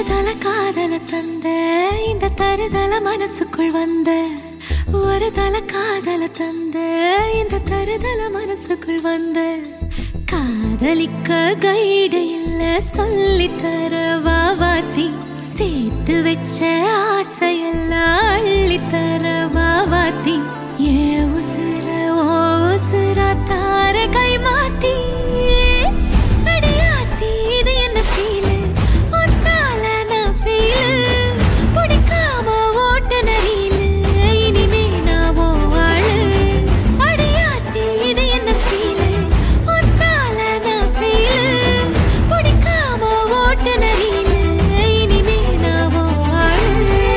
தல காதல தந்த இந்த தருதல மனசுக்குள் வந்த ஒரு தல காதல தந்த இந்த தருதல மனசுக்குள் வந்த காதலிக்க கைடு இல்ல சொல்லி தர வாவாத்தி சேர்த்து வச்ச ஆசையெல்லாம் அள்ளி தர வாவாத்தி ஏ உசுர ஓ உசுரா தார கை மாத்தி அடியாத்தி இது என்ன ஃபீலு ஒத்தால நான் ஃபீலு பிடிக்காம ஓட்ட நரியிலு இனிமே நான் ஓ ஆளு அடியாத்தி இது என்ன ஃபீலு ஒத்தால நான் ஃபீலு பிடிக்காம ஓட்ட நரியிலு இனிமே நான் ஓ ஆளு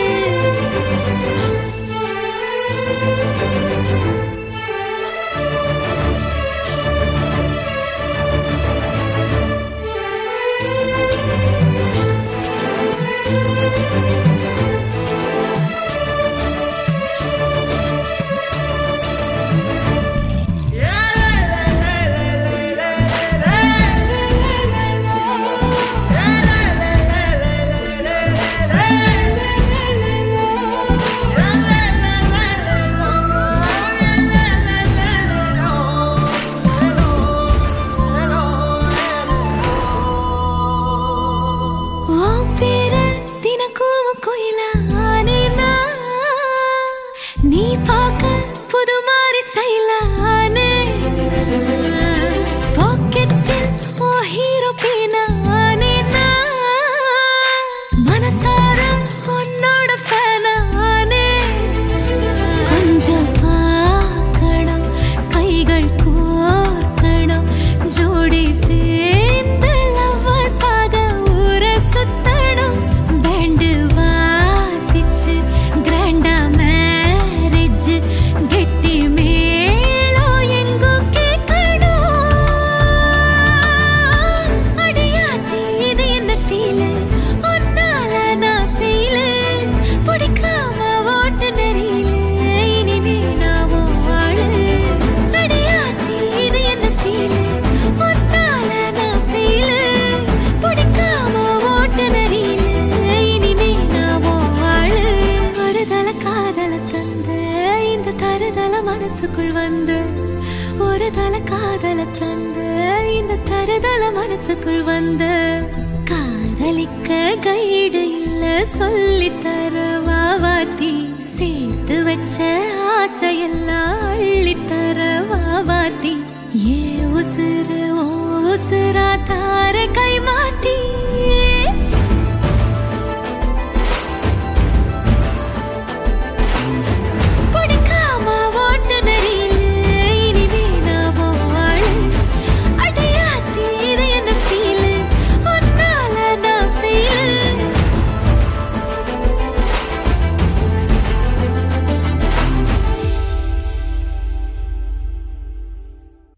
உன் பேர தினக்கும் கோயில ஆனேனா நீ பார்க்க புது மாதிரி ஸ்டைல ஆனே பாக்கெட்டில் ஓ ஹீரோ பேனா ஆனேனா மனசார உன்னோட ஃபேனா ஆனே கொஞ்சம் பார்க்கணும் கைகள் கோர்க்கணும் ஜோடி சேர்ந்து லவ்வசாக ஊர சுத்தணும் பேண்டு வாசிச்சு கிராண்டா மேரேஜ் கெட்டி மேளம் எங்கோ கேட்கணும் அடியாத்தி இது என்ன ஃபீலு ஒன்னால நான் ஃபீலு பிடிக்காம ஓட்டு நெறியில இனிமே நான் உன் ஆளு அடியாத்தி இது என்ன ஃபீலு ஒன்னால நான் ஃபீலு பிடிக்காம ஓட்டு நெறியில இனிமே நான் உன் ஆளு ஒரு தல காதல தந்த இந்த தருதல மனசுக்குள் வந்து ஒரு தல காதல தந்த இந்த தருதல மனசுக்குள் வந்த காதலிக்க கைடு இல்ல சொல்லி தர வாவாத்தி சேர்த்து வச்ச ஆசையெல்லாம் அள்ளி தர வாவாத்தி ஏ உசுர